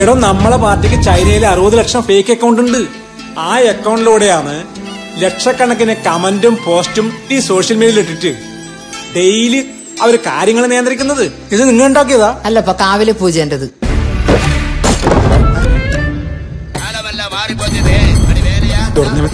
എടോ നമ്മളെ പാർട്ടിക്ക് ചൈനയിൽ അറുപത് ലക്ഷം ഫേക്ക് അക്കൗണ്ട് ഉണ്ട് ആ അക്കൗണ്ടിലൂടെയാണ് ലക്ഷക്കണക്കിന് കമന്റും പോസ്റ്റും ഈ സോഷ്യൽ മീഡിയയിൽ ഇട്ടിട്ട് ഡെയിലി അവർ കാര്യങ്ങൾ നിയന്ത്രിക്കുന്നത് ഇത് നിങ്ങൾ ഉണ്ടാക്കിയതാ അല്ല ഇപ്പൊ കാവിലെ പൂജേണ്ടത് కాలవల్ల మారిపోతుంది అది వేరేయా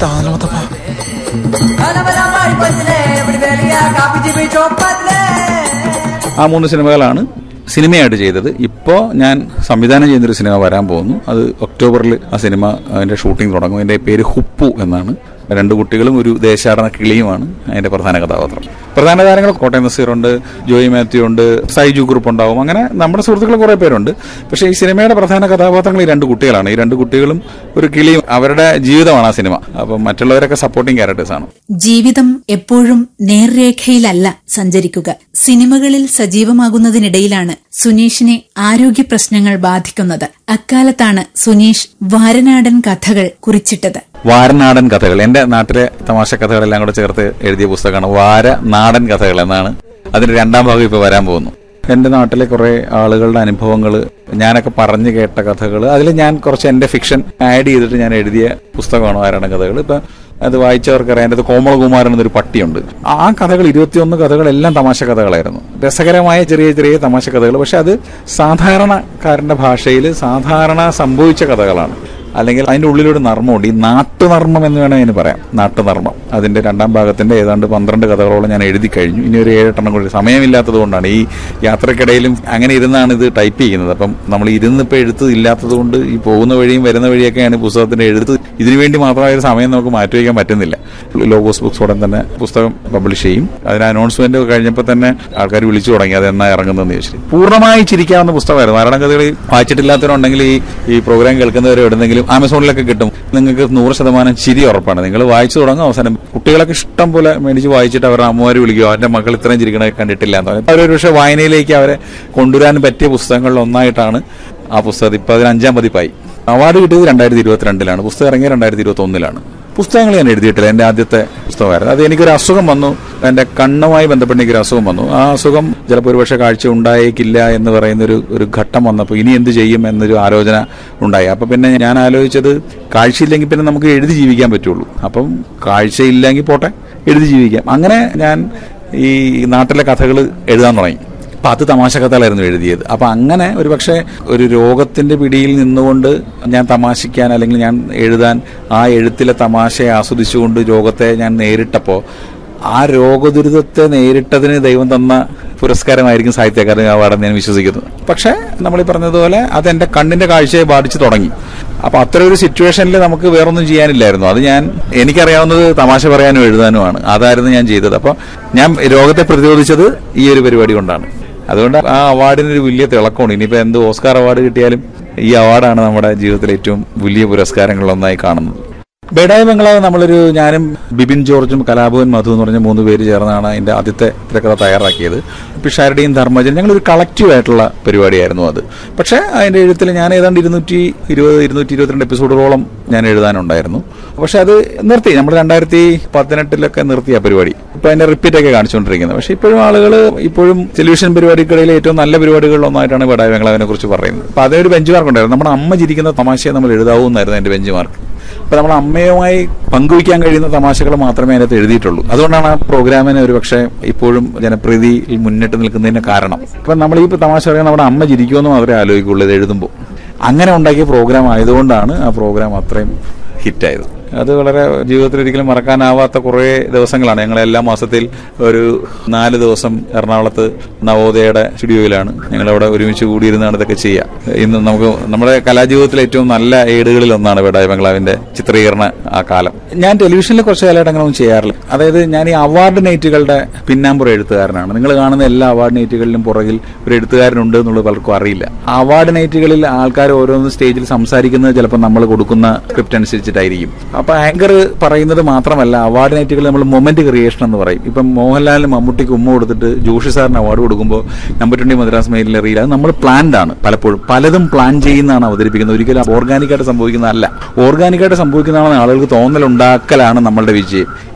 ആ മൂന്ന് സിനിമകളാണ് സിനിമയായിട്ട് ചെയ്തത് ഇപ്പോൾ ഞാൻ സംവിധാനം ചെയ്യുന്നൊരു സിനിമ വരാൻ പോകുന്നു അത് ഒക്ടോബറിൽ ആ സിനിമ അതിന്റെ ഷൂട്ടിംഗ് തുടങ്ങും അതിന്റെ പേര് ഹുപ്പു എന്നാണ് രണ്ട് കുട്ടികളും ഒരു ദേശാടന കിളിയുമാണ് അതിന്റെ പ്രധാന കഥാപാത്രം പ്രധാന താരങ്ങൾ കോട്ടയം നസീറുണ്ട് ജോയി മാത്യു ഉണ്ട് സൈജു ഗ്രൂപ്പ് ഉണ്ടാവും അങ്ങനെ നമ്മുടെ സുഹൃത്തുക്കൾ കുറെ പേരുണ്ട് പക്ഷേ ഈ സിനിമയുടെ പ്രധാന കഥാപാത്രങ്ങൾ ഈ രണ്ട് കുട്ടികളാണ് ഈ രണ്ട് കുട്ടികളും ഒരു കിളിയും അവരുടെ ജീവിതമാണ് ആ സിനിമ അപ്പം മറ്റുള്ളവരൊക്കെ സപ്പോർട്ടിങ് ക്യാരക്ടേഴ്സ് ആണ് ജീവിതം എപ്പോഴും നേർരേഖയിലല്ല സഞ്ചരിക്കുക സിനിമകളിൽ സജീവമാകുന്നതിനിടയിലാണ് സുനീഷിനെ ആരോഗ്യ പ്രശ്നങ്ങൾ ബാധിക്കുന്നത് അക്കാലത്താണ് സുനീഷ് വാരനാടൻ കഥകൾ കുറിച്ചിട്ടത് വാരനാടൻ കഥകൾ എന്റെ നാട്ടിലെ തമാശ കഥകളെല്ലാം കൂടെ ചേർത്ത് എഴുതിയ പുസ്തകമാണ് വാര നാടൻ കഥകൾ എന്നാണ് അതിന്റെ രണ്ടാം ഭാഗം ഇപ്പൊ വരാൻ പോകുന്നു എന്റെ നാട്ടിലെ കുറെ ആളുകളുടെ അനുഭവങ്ങൾ ഞാനൊക്കെ പറഞ്ഞു കേട്ട കഥകൾ അതിൽ ഞാൻ കുറച്ച് എന്റെ ഫിക്ഷൻ ആഡ് ചെയ്തിട്ട് ഞാൻ എഴുതിയ പുസ്തകമാണ് വാരാടൻ കഥകൾ ഇപ്പൊ അത് വായിച്ചവർക്കറിയാം എൻ്റെ അത് കോമളകുമാരൻ എന്നൊരു പട്ടിയുണ്ട് ആ കഥകൾ ഇരുപത്തിയൊന്ന് കഥകളെല്ലാം തമാശ കഥകളായിരുന്നു രസകരമായ ചെറിയ ചെറിയ തമാശ കഥകൾ പക്ഷെ അത് സാധാരണക്കാരന്റെ ഭാഷയിൽ സാധാരണ സംഭവിച്ച കഥകളാണ് അല്ലെങ്കിൽ അതിന്റെ ഉള്ളിലൊരു നർമ്മമുണ്ട് ഈ നാട്ടുനർമ്മം എന്ന് വേണമെങ്കിൽ അതിന് പറയാം നാട്ടുനർമ്മം അതിന്റെ രണ്ടാം ഭാഗത്തിന്റെ ഏതാണ്ട് പന്ത്രണ്ട് കഥകളോളം ഞാൻ എഴുതി കഴിഞ്ഞു ഇനി ഒരു ഏഴെട്ടെണ്ണം കൂടി സമയമില്ലാത്തത് കൊണ്ടാണ് ഈ യാത്രക്കിടയിലും അങ്ങനെ ഇരുന്നാണ് ഇത് ടൈപ്പ് ചെയ്യുന്നത് അപ്പം നമ്മൾ ഇരുന്ന് ഇപ്പൊ എഴുത്ത് ഇല്ലാത്തത് കൊണ്ട് ഈ പോകുന്ന വഴിയും വരുന്ന വഴിയൊക്കെയാണ് ഈ പുസ്തകത്തിന്റെ എഴുത്ത് ഇതിനു വേണ്ടി മാത്രമായ ഒരു സമയം നമുക്ക് മാറ്റിവെക്കാൻ പറ്റുന്നില്ല ലോഗോസ് ബുക്സ് ഉടൻ തന്നെ പുസ്തകം പബ്ലിഷ് ചെയ്യും അതിന് അനൗൺസ്മെന്റ് കഴിഞ്ഞപ്പോൾ തന്നെ ആൾക്കാർ വിളിച്ചു തുടങ്ങി അത് എന്നാ ഇറങ്ങുന്നതെന്ന് ചോദിച്ചിട്ട് പൂർണ്ണമായി ചിരിക്കാവുന്ന പുസ്തകമായിരുന്നു നാരായണ കഥകൾ വായിച്ചിട്ടില്ലാത്തവരുണ്ടെങ്കിൽ ഈ ഈ പ്രോഗ്രാം കേൾക്കുന്നവർ എവിടെന്നെങ്കിലും ആമസോണിലൊക്കെ കിട്ടും നിങ്ങൾക്ക് നൂറ് ശതമാനം ചിരി ഉറപ്പാണ് നിങ്ങൾ വായിച്ചു തുടങ്ങും അവസാനം കുട്ടികളൊക്കെ ഇഷ്ടം പോലെ മേടിച്ച് വായിച്ചിട്ട് അവരുടെ അമ്മമാർ വിളിക്കുക അവരുടെ മക്കൾ ഇത്രയും ചിരിക്കണ കണ്ടിട്ടില്ല എന്ന് പറയും അവരൊരു പക്ഷേ വായനയിലേക്ക് അവരെ കൊണ്ടുവരാൻ പറ്റിയ പുസ്തകങ്ങളിൽ ഒന്നായിട്ടാണ് ആ പുസ്തകം ഇപ്പൊ അതിന് അഞ്ചാം പതിപ്പായി അവാർഡ് കിട്ടിയത് രണ്ടായിരത്തി ഇരുപത്തിരണ്ടിലാണ് പുസ്തകം ഇറങ്ങിയത് രണ്ടായിരത്തി ഇരുപത്തി ഒന്നിലാണ് പുസ്തകങ്ങൾ ഞാൻ എഴുതിയിട്ടില്ല എന്റെ ആദ്യത്തെ പുസ്തകമായിരുന്നു അത് എനിക്കൊരു അസുഖം വന്നു എന്റെ കണ്ണുമായി ബന്ധപ്പെട്ട് എനിക്കൊരു അസുഖം വന്നു ആ അസുഖം ചിലപ്പോൾ ഒരുപക്ഷെ കാഴ്ച ഉണ്ടായേക്കില്ല എന്ന് പറയുന്ന ഒരു ഒരു ഘട്ടം വന്നപ്പോൾ ഇനി എന്ത് ചെയ്യും എന്നൊരു ആലോചന ഉണ്ടായി അപ്പൊ പിന്നെ ഞാൻ ആലോചിച്ചത് കാഴ്ചയില്ലെങ്കിൽ പിന്നെ നമുക്ക് എഴുതി ജീവിക്കാൻ പറ്റുള്ളൂ അപ്പം കാഴ്ചയില്ലെങ്കിൽ പോട്ടെ എഴുതി ജീവിക്കാം അങ്ങനെ ഞാൻ ഈ നാട്ടിലെ കഥകൾ എഴുതാൻ തുടങ്ങി അപ്പൊ അത് തമാശ കഥകളായിരുന്നു എഴുതിയത് അപ്പൊ അങ്ങനെ ഒരു പക്ഷേ ഒരു രോഗത്തിന്റെ പിടിയിൽ നിന്നുകൊണ്ട് ഞാൻ തമാശിക്കാൻ അല്ലെങ്കിൽ ഞാൻ എഴുതാൻ ആ എഴുത്തിലെ തമാശയെ ആസ്വദിച്ചുകൊണ്ട് രോഗത്തെ ഞാൻ നേരിട്ടപ്പോ ആ രോഗദുരിതത്തെ നേരിട്ടതിന് ദൈവം തന്ന പുരസ്കാരമായിരിക്കും സാഹിത്യ അക്കാദമി അവാർഡ് ഞാൻ വിശ്വസിക്കുന്നത് പക്ഷേ നമ്മൾ ഈ പറഞ്ഞതുപോലെ അത് എന്റെ കണ്ണിന്റെ കാഴ്ചയെ ബാധിച്ചു തുടങ്ങി അപ്പൊ അത്ര ഒരു സിറ്റുവേഷനിൽ നമുക്ക് വേറൊന്നും ചെയ്യാനില്ലായിരുന്നു അത് ഞാൻ എനിക്കറിയാവുന്നത് തമാശ പറയാനും എഴുതാനുമാണ് അതായിരുന്നു ഞാൻ ചെയ്തത് അപ്പൊ ഞാൻ രോഗത്തെ പ്രതിരോധിച്ചത് ഈ ഒരു പരിപാടി കൊണ്ടാണ് അതുകൊണ്ട് ആ അവാർഡിന് ഒരു വലിയ തിളക്കമാണ് ഇനിയിപ്പോ എന്ത് ഓസ്കാർ അവാർഡ് കിട്ടിയാലും ഈ അവാർഡാണ് നമ്മുടെ ജീവിതത്തിലെ ഏറ്റവും വലിയ പുരസ്കാരങ്ങളിലൊന്നായി കാണുന്നത് ബേഡായ ബംഗ്ലാവ് നമ്മളൊരു ഞാനും ബിബിൻ ജോർജും കലാഭവൻ മധു എന്ന് പറഞ്ഞ മൂന്ന് പേര് ചേർന്നാണ് അതിന്റെ ആദ്യത്തെ തിരക്കഥ തയ്യാറാക്കിയത് പിഷാരുടെയും ധർമ്മജൻ ഞങ്ങളൊരു കളക്റ്റീവ് ആയിട്ടുള്ള പരിപാടിയായിരുന്നു അത് പക്ഷേ അതിന്റെ എഴുത്തിൽ ഞാൻ ഏതാണ്ട് ഇരുന്നൂറ്റി ഇരുപത് ഇരുന്നൂറ്റി ഇരുപത്തിരണ്ട് എപ്പിസോഡുകളോളം ഞാൻ എഴുതാനുണ്ടായിരുന്നു പക്ഷെ അത് നിർത്തി നമ്മൾ രണ്ടായിരത്തി പതിനെട്ടിലൊക്കെ നിർത്തി ആ പരിപാടി ഇപ്പൊ അതിന്റെ റിപ്പീറ്റ് ഒക്കെ കാണിച്ചുകൊണ്ടിരിക്കുന്നത് പക്ഷെ ഇപ്പോഴും ആളുകൾ ഇപ്പോഴും ടെലിവിഷൻ പരിപാടികളിലെ ഏറ്റവും നല്ല പരിപാടികളിലൊന്നായിട്ടാണ് ബേഡായ ബംഗ്ലാവിനെ കുറിച്ച് പറയുന്നത് അപ്പൊ അതൊരു ബെഞ്ച് മാർക്ക് ഉണ്ടായിരുന്നു നമ്മുടെ അമ്മ ചിരിക്കുന്ന തമാശയെ നമ്മൾ എഴുതാവൂ എന്നായിരുന്നു അതിന്റെ ബെഞ്ച് മാർക്ക് അപ്പൊ നമ്മൾ അമ്മയുമായി പങ്കുവയ്ക്കാൻ കഴിയുന്ന തമാശകൾ മാത്രമേ അതിനകത്ത് എഴുതിയിട്ടുള്ളൂ അതുകൊണ്ടാണ് ആ പ്രോഗ്രാമിന് ഒരു പക്ഷേ ഇപ്പോഴും ജനപ്രീതിയിൽ മുന്നിട്ട് നിൽക്കുന്നതിന് കാരണം ഇപ്പൊ നമ്മൾ ഈ തമാശ പറയാൻ നമ്മുടെ അമ്മ ചിരിക്കുമെന്ന് മാത്രമേ ആലോചിക്കുള്ളൂ ഇത് എഴുതുമ്പോൾ അങ്ങനെ ഉണ്ടാക്കിയ പ്രോഗ്രാം ആയതുകൊണ്ടാണ് ആ പ്രോഗ്രാം അത്രയും ഹിറ്റായത് അത് വളരെ ജീവിതത്തിൽ ഒരിക്കലും മറക്കാനാവാത്ത കുറേ ദിവസങ്ങളാണ് ഞങ്ങൾ എല്ലാ മാസത്തിൽ ഒരു നാല് ദിവസം എറണാകുളത്ത് നവോദയയുടെ സ്റ്റുഡിയോയിലാണ് ഞങ്ങൾ അവിടെ ഒരുമിച്ച് കൂടിയിരുന്നാണ് ഇതൊക്കെ ചെയ്യുക ഇന്ന് നമുക്ക് നമ്മുടെ കലാജീവിതത്തിലെ ഏറ്റവും നല്ല ഏടുകളിൽ ഒന്നാണ് ബേഡായ ബംഗ്ലാവിന്റെ ചിത്രീകരണ ആ കാലം ഞാൻ ടെലിവിഷനിൽ കുറച്ച് കാലമായിട്ട് അങ്ങനെ ഒന്നും ചെയ്യാറില്ല അതായത് ഞാൻ ഈ അവാർഡ് നൈറ്റുകളുടെ പിന്നാമ്പുറ എഴുത്തുകാരനാണ് നിങ്ങൾ കാണുന്ന എല്ലാ അവാർഡ് നൈറ്റുകളിലും പുറകിൽ ഒരു എഴുത്തുകാരനുണ്ട് എന്നുള്ളത് പലർക്കും അറിയില്ല ആ അവാർഡ് നൈറ്റുകളിൽ ആൾക്കാർ ഓരോന്ന് സ്റ്റേജിൽ സംസാരിക്കുന്നത് ചിലപ്പോൾ നമ്മൾ കൊടുക്കുന്ന സ്ക്രിപ്റ്റ് അനുസരിച്ചിട്ടായിരിക്കും അപ്പൊ ആങ്കർ പറയുന്നത് മാത്രമല്ല അവാർഡ് നൈറ്റുകൾ നമ്മൾ മൊമെന്റ് ക്രിയേഷൻ എന്ന് പറയും ഇപ്പം മോഹൻലാലിന് മമ്മൂട്ടിക്ക് ഉമ്മ കൊടുത്തിട്ട് ജോഷി സാറിന് അവാർഡ് കൊടുക്കുമ്പോൾ നമ്പർ ട്വന്റി മദ്രാസ് മെയിലിൽ റീൽ അത് നമ്മൾ പ്ലാൻഡ് ആണ് പലപ്പോഴും പലതും പ്ലാൻ ചെയ്യുന്നതാണ് അവതരിപ്പിക്കുന്നത് ഒരിക്കലും ഓർഗാനിക്കായിട്ട് സംഭവിക്കുന്നതല്ല ഓർഗാനിക്കായിട്ട് സംഭവിക്കുന്നതാണെന്ന് ആളുകൾക്ക് തോന്നലുണ്ടാക്കലാണ് നമ്മളുടെ വിജയം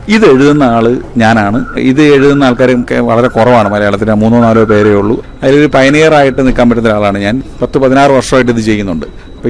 ഇത് എഴുതുന്ന ആള് ഞാനാണ് ഇത് എഴുതുന്ന ആൾക്കാരും ഒക്കെ വളരെ കുറവാണ് മലയാളത്തിൽ മൂന്നോ നാലോ പേരേ ഉള്ളൂ അതിലൊരു പയനിയർ ആയിട്ട് നിൽക്കാൻ പറ്റുന്ന ഒരാളാണ് ഞാൻ പത്ത് പതിനാറ് വർഷമായിട്ട് ഇത് ചെയ്യുന്നുണ്ട്